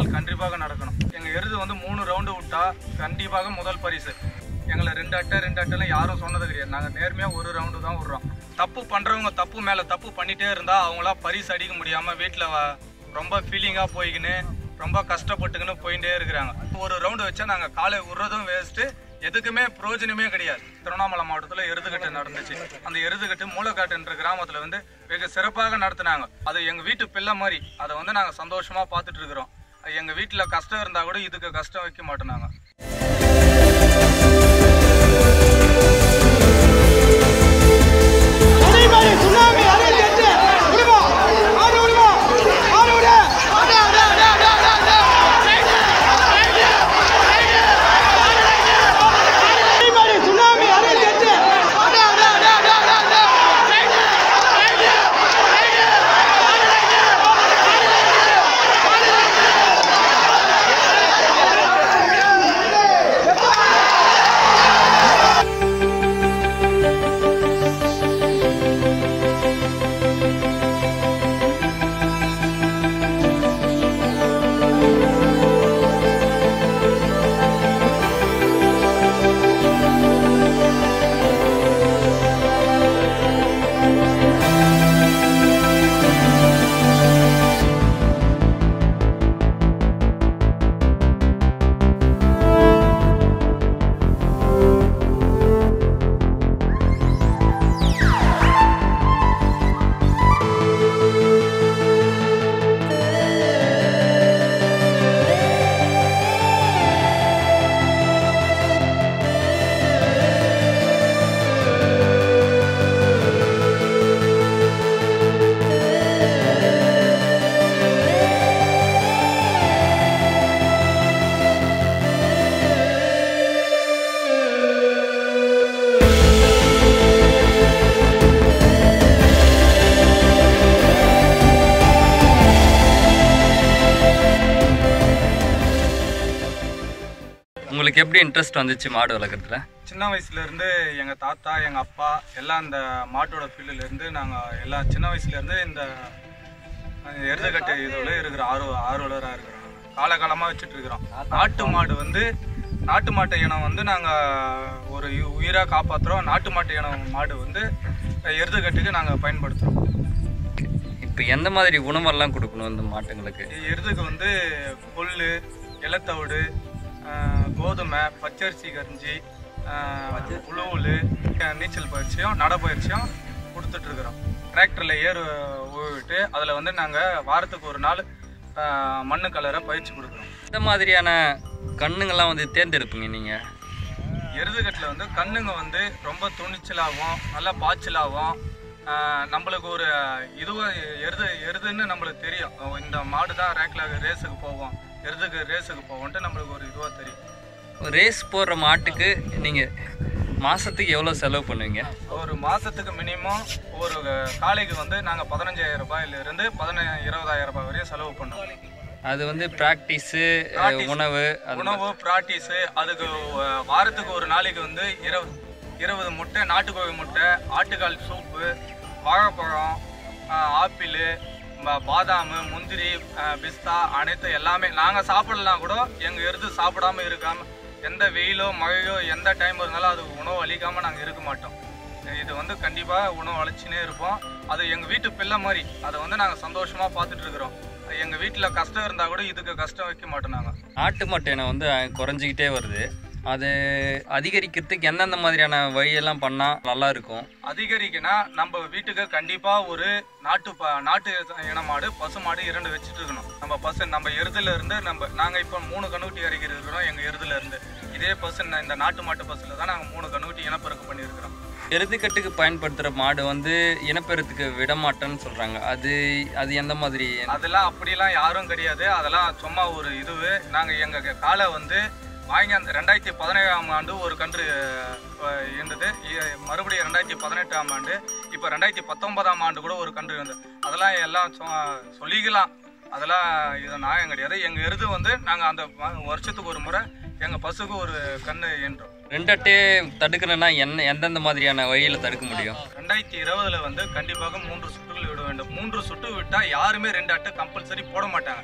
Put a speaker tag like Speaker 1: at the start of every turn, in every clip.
Speaker 1: கண்டிப்பாக நடக்கணும் எங்கள் எருது வந்து மூணு ரவுண்டு விட்டா கண்டிப்பாக முதல் பரிசு எங்களை ரெண்டு அட்டை ரெண்டு அட்டைலாம் யாரும் சொன்னது கிடையாது நாங்கள் நேர்மையாக ஒரு ரவுண்டு தான் விடுறோம் தப்பு பண்ணுறவங்க தப்பு மேலே தப்பு பண்ணிகிட்டே இருந்தால் அவங்களா பரிசு அடிக்க முடியாமல் வீட்டில் ரொம்ப ஃபீலிங்காக போய்க்கின்னு ரொம்ப கஷ்டப்பட்டுக்கின்னு போயிட்டே இருக்கிறாங்க ஒரு ரவுண்டு வச்சா நாங்கள் காலை விடுறதும் வேஸ்ட்டு எதுக்குமே பிரயோஜனமே கிடையாது திருவண்ணாமலை மாவட்டத்தில் எருதுகட்டு நடந்துச்சு அந்த எருதுகட்டு மூலக்காட்டுன்ற கிராமத்தில் வந்து வெகு சிறப்பாக நடத்துனாங்க அது எங்கள் வீட்டு பிள்ளை மாதிரி அதை வந்து நாங்கள் சந்தோஷமாக பார்த்துட்டு இருக்கிறோம் எங்கள் வீட்டில் கஷ்டம் இருந்தால் கூட இதுக்கு கஷ்டம் வைக்க மாட்டோம் நாங்கள்
Speaker 2: அனைவரும் சுனாமி அலை கேட்டு விடுமா ஆடு விடுமா ஆடு விடு ஆடு ஆடு ஆடு ஆடு ஆடு அனைவரும் சுனாமி அலை கேட்டு ஆடு ஆடு ஆடு ஆடு ஆடு ஆடு
Speaker 3: உங்களுக்கு எப்படி இன்ட்ரெஸ்ட் வந்துச்சு மாடு வளர்க்குறதுல
Speaker 1: சின்ன வயசுல இருந்து எங்க தாத்தா எங்க அப்பா எல்லாம் இந்த மாட்டோட ஃபீல்டுல இருந்து நாங்க எல்லாம் சின்ன வயசுல இருந்து இந்த அஹ், எருதுகட்டு இதுல இருக்கிற ஆர்வ ஆர்வலராக இருக்கிறோம் காலகாலமா வச்சுட்டு இருக்கிறோம் நாட்டு மாடு வந்து நாட்டு மாட்டு இனம் வந்து நாங்க ஒரு உ- உயிரா காப்பாத்துறோம் நாட்டு மாட்டு இனம் மாடு வந்து அஹ், எருதுகட்டுக்கு நாங்க பயன்படுத்துறோம்
Speaker 3: இப்போ எந்த மாதிரி உணவெல்லாம் கொடுக்கணும் இந்த மாட்டுங்களுக்கு
Speaker 1: எருதுக்கு வந்து புல்லு இலத்தவிடு ஆஹ், கோதுமை பச்சரிசி கரிஞ்சி உழுவுல் நீச்சல் பயிற்சியும் நடைப்பயிற்சியும் கொடுத்துட்டு இருக்கிறோம் டிராக்டரில் ஏறு விட்டு அதில் வந்து நாங்கள் வாரத்துக்கு ஒரு நாள் ஆஹ், மண்ணு கலரை பயிற்சி கொடுக்குறோம்
Speaker 3: இந்த மாதிரியான கண்ணுங்கள்லாம் வந்து தேர்ந்தெடுப்பீங்க நீங்கள்
Speaker 1: எருதுகட்டில் வந்து கண்ணுங்க வந்து ரொம்ப துணிச்சலாகவும் நல்லா பாய்ச்சலாகவும் ஆஹ், நம்மளுக்கு ஒரு இதுவா எருது எருதுன்னு நம்மளுக்கு தெரியும் ஓ, இந்த மாடு தான் ரேக்கில் ரேஸுக்கு போவோம் எருதுக்கு ரேஸுக்கு போவோன்ட்டு நம்மளுக்கு ஒரு இதுவாக தெரியும்
Speaker 3: ரேஸ் போடுற மாட்டுக்கு நீங்கள் மாதத்துக்கு எவ்வளோ செலவு பண்ணுவீங்க
Speaker 1: ஒரு மாதத்துக்கு மினிமம் ஒரு காலைக்கு வந்து நாங்கள் பதினஞ்சாயிரம் ரூபாயிலிருந்து பதின இருபதாயிரம் ரூபாய் வரையும் செலவு பண்ணுவோம்
Speaker 3: அது வந்து ப்ராக்டிஸு
Speaker 1: Practice.
Speaker 3: உணவு அது
Speaker 1: உணவு ப்ராக்டிஸு அதுக்கு அஹ், வாரத்துக்கு ஒரு நாளைக்கு வந்து இருபது இருபது முட்டை நாட்டுக்கோழி முட்டை ஆட்டுக்கால் சூப்பு வாழைப்பழம் அஹ், ஆப்பிள் ப- பாதாம் முந்திரி அஹ், பிஸ்தா அனைத்து எல்லாமே நாங்கள் சாப்பிடலாம் கூட எங்கள் எருது சாப்பிடாம இருக்காம எந்த வெயிலோ மழையோ எந்த டைம் இருந்தாலும் அது உணவு அளிக்காமல் நாங்கள் இருக்க மாட்டோம் இது வந்து கண்டிப்பாக உணவு அழைச்சினே இருப்போம் அது எங்கள் வீட்டு பிள்ளை மாதிரி அதை வந்து நாங்கள் சந்தோஷமாக பார்த்துட்டு இருக்கிறோம் எங்கள் வீட்டில் கஷ்டம் இருந்தால் கூட இதுக்கு கஷ்டம் வைக்க மாட்டோம் நாங்கள்
Speaker 3: நாட்டு மாட்டு இனம் வந்து அஹ், குறைஞ்சிக்கிட்டே வருது அது அதிகரிக்கிறதுக்கு எந்தெந்த மாதிரியான வழியெல்லாம் பண்ணால் நல்லா இருக்கும்
Speaker 1: அதிகரிக்குன்னா நம்ம வீட்டுக்கு கண்டிப்பா ஒரு நாட்டு ப நாட்டு இன மாடு பசு மாடு இரண்டு வச்சுட்டு இருக்கணும் நம்ம பசு நம்ம எருதுல இருந்து நம்ம நாங்க இப்போ மூணு கண்ணுக்குட்டி இறக்கி இருக்கிறோம் எங்க எருதுல இருந்து இதே பசு ந- இந்த நாட்டு மாட்டு பசுல தான் நாங்க மூணு கண்ணுக்குட்டி இனப்பெருக்கம் பண்ணியிருக்கிறோம்
Speaker 3: எருதுக்கட்டுக்கு பயன்படுத்துகிற மாடு வந்து இனப்பெருத்துக்கு விட மாட்டேன்னு சொல்கிறாங்க அது அது எந்த மாதிரி
Speaker 1: அதெல்லாம் அப்படிலாம் யாரும் கிடையாது அதெல்லாம் சும்மா ஒரு இதுவு நாங்க எங்க காலை வந்து வாங்கி அந்த ரெண்டாயிரத்தி பதினேழாம் ஆண்டு ஒரு கன்று அஹ், இருந்தது இ- மறுபடியும் ரெண்டாயிரத்தி பதினெட்டாம் ஆண்டு இப்போ ரெண்டாயிரத்தி பத்தொன்பதாம் ஆண்டு கூட ஒரு கன்று இருந்தது அதெல்லாம் எல்லாம் சொ- சொல்லிக்கலாம் அதெல்லாம் இது நியாயம் கிடையாது எங்கள் எருது வந்து நாங்கள் அந்த வ- வருஷத்துக்கு ஒரு முறை எங்கள் பசுக்கு ஒரு கன்று ஈன்றோம்
Speaker 3: ரெண்டட்டே தடுக்கணும்னா என்ன எந்தெந்த மாதிரியான வழியில் தடுக்க முடியும்
Speaker 1: ரெண்டாயிரத்தி இருபதுல வந்து கண்டிப்பாக மூன்று சுட்டுகள் விட வேண்டும் மூன்று சுட்டு விட்டால் யாருமே ரெண்டு அட்டை கம்பல்சரி போட மாட்டாங்க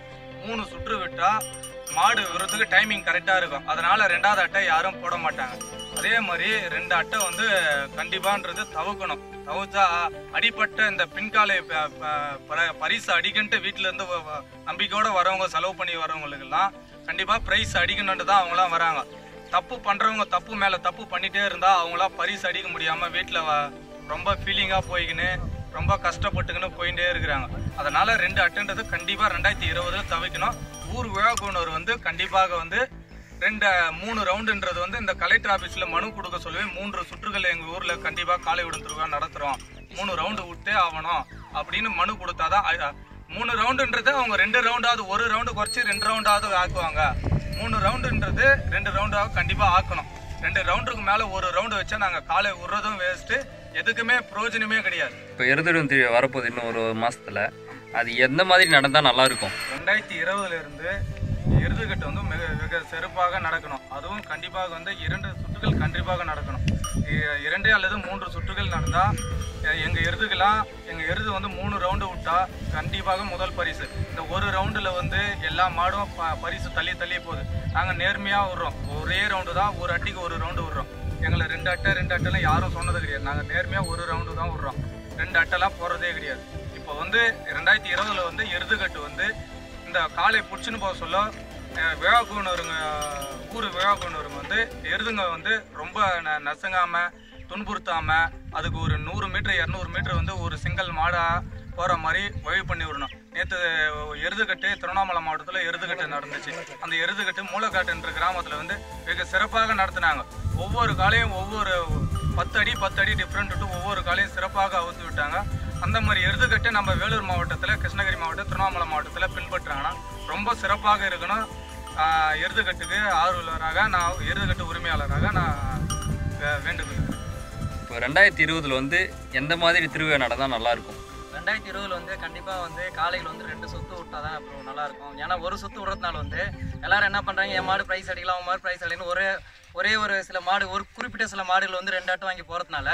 Speaker 1: மூணு சுற்று விட்டா மாடு விடுறதுக்கு டைமிங் கரெக்டாக இருக்கும் அதனால ரெண்டாவது அட்டை யாரும் போட மாட்டாங்க அதே மாதிரி ரெண்டு அட்டை வந்து கண்டிப்பான்றது தவிர்க்கணும் தவிர்த்தா அடிப்பட்ட இந்த பின்காலை ப- ப- ப- பரிசு அடிக்கன்ட்டு வீட்டுல இருந்து வ- வ- நம்பிக்கையோட வரவங்க செலவு பண்ணி வரவங்களுக்கெல்லாம் கண்டிப்பா பிரைஸ் அடிக்கணுன்ட்டு தான் அவங்களாம் வராங்க தப்பு பண்றவங்க தப்பு மேல தப்பு பண்ணிட்டே இருந்தா அவங்களாம் பரிசு அடிக்க முடியாம வீட்டுல வ- ரொம்ப ஃபீலிங்கா போய்க்கின்னு ரொம்ப கஷ்டப்பட்டுக்கின்னு போயிட்டே இருக்கிறாங்க அதனால ரெண்டு அட்டன்றது கண்டிப்பா ரெண்டாயிரத்தி இருபதுல தவிக்கணும் ஊர் விழாக்குனர் வந்து கண்டிப்பாக வந்து ரெண்டு மூணு ரவுண்டுன்றது வந்து இந்த கலெக்டர் ஆபீஸ்ல மனு கொடுக்க சொல்லி மூன்று சுற்றுகள் எங்க ஊர்ல கண்டிப்பா காலை விடும் திருவிழா நடத்துறோம் மூணு ரவுண்டு விட்டே ஆகணும் அப்படின்னு மனு கொடுத்தாதான் அ- மூணு ரவுண்டுன்றது அவங்க ரெண்டு ரவுண்டாவது ஒரு ரவுண்டு குறைச்சி ரெண்டு ரவுண்டாவது ஆக்குவாங்க மூணு ரவுண்டுன்றது ரெண்டு ரவுண்டாவது கண்டிப்பா ஆக்கணும் ரெண்டு ரவுண்டுக்கு மேல ஒரு ரவுண்டு வச்சா நாங்க காலை விடுறதும் வேஸ்ட் எதுக்குமே பிரயோஜனமே கிடையாது
Speaker 3: இப்போ எருதுடும் திரு வரப்போகுது இன்னும் ஒரு மாசத்துல அது எந்த மாதிரி நடந்தா நல்லா இருக்கும்
Speaker 1: ரெண்டாயிரத்தி இருபதுல இருந்து எருதுகட்டு வந்து மிக மிக சிறப்பாக நடக்கணும் அதுவும் கண்டிப்பாக வந்து இரண்டு சுற்றுகள் கண்டிப்பாக நடக்கணும் இ- இரண்டு அல்லது மூன்று சுற்றுகள் நடந்தா எ- எங்க எருதுகெல்லாம் எங்க எருது வந்து மூணு ரவுண்டு விட்டா கண்டிப்பாக முதல் பரிசு இந்த ஒரு ரவுண்டுல வந்து எல்லா மாடும் ப- பரிசு தள்ளி தள்ளி போகுது நாங்க நேர்மையா விடுறோம் ஒரே ரவுண்டு தான் ஒரு அட்டிக்கு ஒரு ரவுண்டு விடுறோம் எங்களை ரெண்டு அட்டை ரெண்டு அட்டைலாம் யாரும் சொன்னது கிடையாது நாங்க நேர்மையா ஒரு ரவுண்டு தான் விடுறோம் ரெண்டு அட்டைலாம் போறதே கிடையாது இப்போ வந்து ரெண்டாயிரத்தி இருபதுல வந்து எருதுகட்டு வந்து இந்த காலை பிடிச்சின்னு போக சொல்ல அஹ், விழாக்குனருங்க ஊர் விழாக்குனருங்க வந்து எருதுங்க வந்து ரொம்ப ந- நசுங்காம துன்புறுத்தாம அதுக்கு ஒரு நூறு மீட்டர் இரநூறு மீட்டர் வந்து ஒரு சிங்கிள் மாடா போற மாதிரி வழி பண்ணி விடணும் நேற்று எருதுகட்டு திருவண்ணாமலை மாவட்டத்தில் எருதுகட்டு நடந்துச்சு அந்த எருதுகட்டு மூலக்காட்டுன்ற கிராமத்தில் வந்து மிக சிறப்பாக நடத்தினாங்க ஒவ்வொரு காலையும் ஒவ்வொரு பத்து அடி பத்து அடி டிஃப்ரெண்ட் விட்டு ஒவ்வொரு காலையும் சிறப்பாக அவுத்து விட்டாங்க அந்த மாதிரி எருதுகட்டு நம்ம வேலூர் மாவட்டத்தில் கிருஷ்ணகிரி மாவட்டம் திருவண்ணாமலை மாவட்டத்தில் பின்பற்றுறாங்கன்னா ரொம்ப சிறப்பாக இருக்கணும் ஆஹ் எருதுகட்டுக்கு ஆர்வலராக நான் எருதுகட்டு உரிமையாளராக நான் வே- வேண்டுகிறேன்
Speaker 3: இப்போ ரெண்டாயிரத்தி இருபதுல வந்து எந்த மாதிரி திருவிழா நடந்தா நல்லா இருக்கும்
Speaker 4: ரெண்டாயிரத்தி இருபதுல வந்து கண்டிப்பாக வந்து காலையில் வந்து ரெண்டு சுத்து விட்டா தான் அப்புறம் நல்லா இருக்கும் ஏன்னா ஒரு சுத்து விடுறதுனால வந்து எல்லாரும் என்ன பண்ணுறாங்க என் மாடு ப்ரைஸ் அடிக்கலாம் அவன் மாடு ப்ரைஸ் அடிக்கணும் ஒரே ஒரே ஒரு சில மாடு ஒரு குறிப்பிட்ட சில மாடுகள் வந்து ரெண்டு ஆட்டம் வாங்கி போகிறதுனால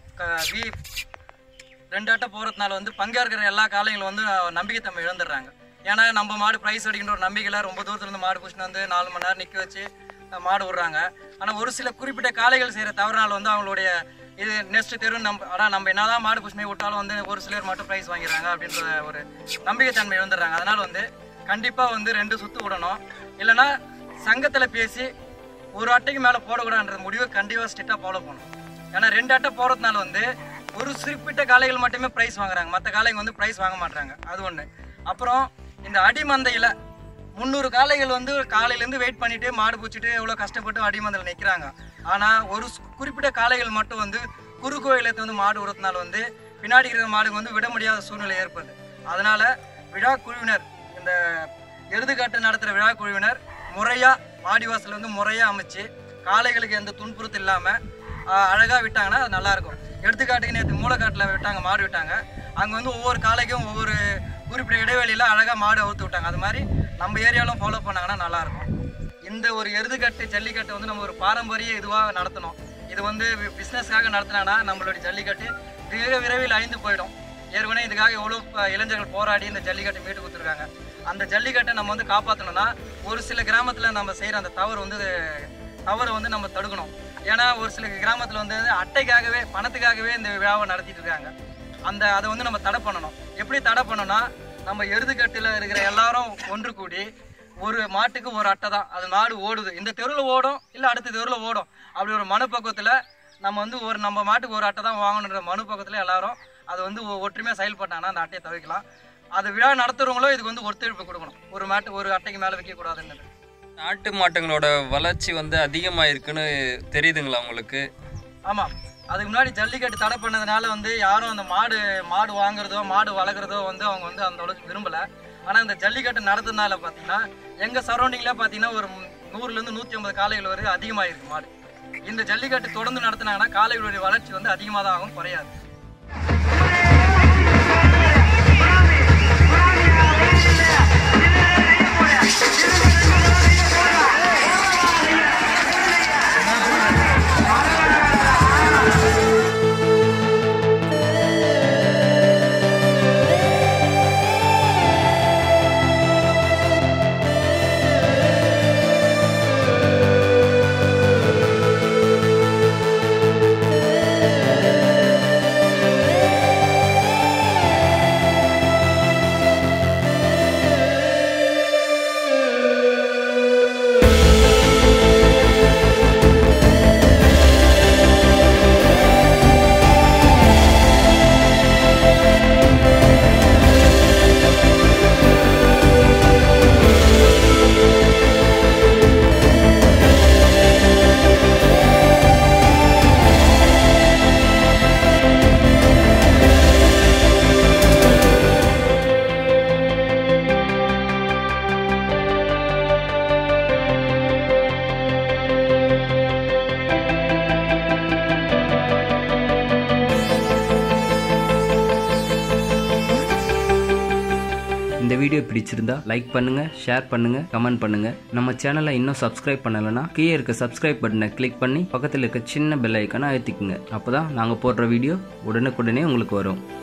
Speaker 4: வி ரெண்டு ஆட்டம் போகிறதுனால வந்து பங்கா இருக்கிற எல்லா காலைகளும் வந்து நம்பிக்கைத்தன்மை இழந்துடுறாங்க ஏன்னா நம்ம மாடு ப்ரைஸ் அடிக்கின்ற ஒரு நம்பிக்கையில் ரொம்ப தூரத்துல இருந்து மாடு பிடிச்சிட்டு வந்து நாலு மணி நேரம் நிற்க வச்சு அஹ், மாடு விடுறாங்க ஆனால் ஒரு சில குறிப்பிட்ட காளைகள் செய்கிற தவறுனால வந்து அவங்களுடைய இது நெக்ஸ்ட் தெரு நம்ம ஆனால் நம்ம என்னதான் மாடு புஷ்மே விட்டாலும் வந்து ஒரு சிலர் மட்டும் ப்ரைஸ் வாங்கிடுறாங்க அப்படின்ற ஒரு நம்பிக்கைத்தன்மை இழந்துடுறாங்க அதனால வந்து கண்டிப்பாக வந்து ரெண்டு சுற்று விடணும் இல்லைன்னா சங்கத்தில் பேசி ஒரு அட்டைக்கு மேலே போடக்கூடாதுன்ற முடிவை கண்டிப்பாக ஸ்ட்ரிக்டாக ஃபாலோ பண்ணணும் ஏன்னா ரெண்டு அட்டை போகிறதுனால வந்து ஒரு குறிப்பிட்ட காளைகள் மட்டுமே ப்ரைஸ் வாங்குறாங்க மற்ற காளைங்க வந்து ப்ரைஸ் வாங்க மாட்டாங்க அது ஒன்று அப்புறம் இந்த அடிமந்தையில் முந்நூறு காளைகள் வந்து காலையிலேருந்து வெயிட் பண்ணிட்டு மாடு பூச்சிட்டு எவ்வளோ கஷ்டப்பட்டு அடிமந்தையில் நிற்கிறாங்க ஆனால் ஒரு ஸ்- குறிப்பிட்ட காளைகள் மட்டும் வந்து குறு கோயிலத்தை வந்து மாடு விடுறதுனால வந்து பின்னாடி இருக்கிற மாடுங்க வந்து விட முடியாத சூழ்நிலை ஏற்படுது அதனால விழா குழுவினர் இந்த எருதுகாட்டு நடத்துகிற விழா குழுவினர் முறையாக வாடிவாசல் வந்து முறையாக அமைச்சு காளைகளுக்கு எந்த துன்புறுத்தல் இல்லாமல் அழகாக விட்டாங்கன்னா அது நல்லாயிருக்கும் எடுத்துக்காட்டுக்கு நேற்று மூளைக்காட்டில் விட்டாங்க மாடு விட்டாங்க அங்கே வந்து ஒவ்வொரு காளைக்கும் ஒவ்வொரு குறிப்பிட்ட இடைவெளியில் அழகாக மாடு அவுத்து விட்டாங்க அது மாதிரி நம்ம ஏரியாவிலும் ஃபாலோ பண்ணாங்கன்னா நல்லாயிருக்கும் இந்த ஒரு எருதுகட்டு ஜல்லிக்கட்டு வந்து நம்ம ஒரு பாரம்பரிய இதுவாக நடத்தணும் இது வந்து பிஸ்னஸ்க்காக நடத்தினா நம்மளுடைய ஜல்லிக்கட்டு மிக விரைவில் அழிந்து போயிடும் ஏற்கனவே இதுக்காக எவ்வளோ ப- இளைஞர்கள் போராடி இந்த ஜல்லிக்கட்டை மீட்டு கொடுத்துருக்காங்க அந்த ஜல்லிக்கட்டை நம்ம வந்து காப்பாற்றணும்னா ஒரு சில கிராமத்தில் நம்ம செய்கிற அந்த தவறு வந்து தவறை வந்து நம்ம தடுக்கணும் ஏன்னா ஒரு சில கிராமத்தில் வந்து அட்டைக்காகவே பணத்துக்காகவே இந்த விழாவை நடத்திட்டு இருக்காங்க அந்த அதை வந்து நம்ம தடை பண்ணணும் எப்படி தடை பண்ணணும்னா நம்ம எருதுக்கட்டில் இருக்கிற எல்லாரும் ஒன்று கூடி ஒரு மாட்டுக்கு ஒரு அட்டை தான் அது மாடு ஓடுது இந்த தெருவில் ஓடும் இல்லை அடுத்த தெருவில் ஓடும் அப்படி ஒரு மனப்பக்குவத்தில் நம்ம வந்து ஒரு நம்ம மாட்டுக்கு ஒரு அட்டை தான் வாங்கணுன்ற மனப்பக்குவத்தில் எல்லாரும் அதை வந்து ஒ- ஒற்றுமையாக செயல்பட்டாங்கன்னா அந்த அட்டையை தவிர்க்கலாம் அது விழா நடத்துறவங்களும் இதுக்கு வந்து ஒத்துழைப்பு கொடுக்கணும் ஒரு மாட்டு ஒரு அட்டைக்கு மேலே வைக்கக்கூடாதுன்னு
Speaker 3: நாட்டு மாட்டுங்களோட வளர்ச்சி வந்து அதிகமாக இருக்குன்னு தெரியுதுங்களா உங்களுக்கு
Speaker 4: ஆமாம் அதுக்கு முன்னாடி ஜல்லிக்கட்டு தடை பண்ணதுனால வந்து யாரும் அந்த மாடு மாடு வாங்குறதோ மாடு வளர்க்குறதோ வந்து அவங்க வந்து அந்த அளவுக்கு விரும்பலை ஆனால் இந்த ஜல்லிக்கட்டு நடந்ததுனால பார்த்தீங்கன்னா எங்கள் சரௌண்டிங்கில் பார்த்தீங்கன்னா ஒரு நூறுலேருந்து நூற்றி ஐம்பது காளைகள் வரைக்கும் அதிகமாக இருக்கு மாடு இந்த ஜல்லிக்கட்டு தொடர்ந்து நடத்தினாங்கன்னா காளைகளுடைய வளர்ச்சி வந்து அதிகமாக தான் ஆகும் குறையாது
Speaker 3: வீடியோ பிடிச்சிருந்தா லைக் பண்ணுங்க ஷேர் பண்ணுங்க கமெண்ட் பண்ணுங்க நம்ம சேனலை இன்னும் சப்ஸ்கிரைப் பண்ணலைன்னா கீழே இருக்க சப்ஸ்கிரைப் பட்டனை கிளிக் பண்ணி பக்கத்தில் இருக்க சின்ன பெல் ஐக்கானை அழுத்திக்குங்க அப்பதான் நாங்கள் போடுற வீடியோ உடனுக்குடனே உங்களுக்கு வரும்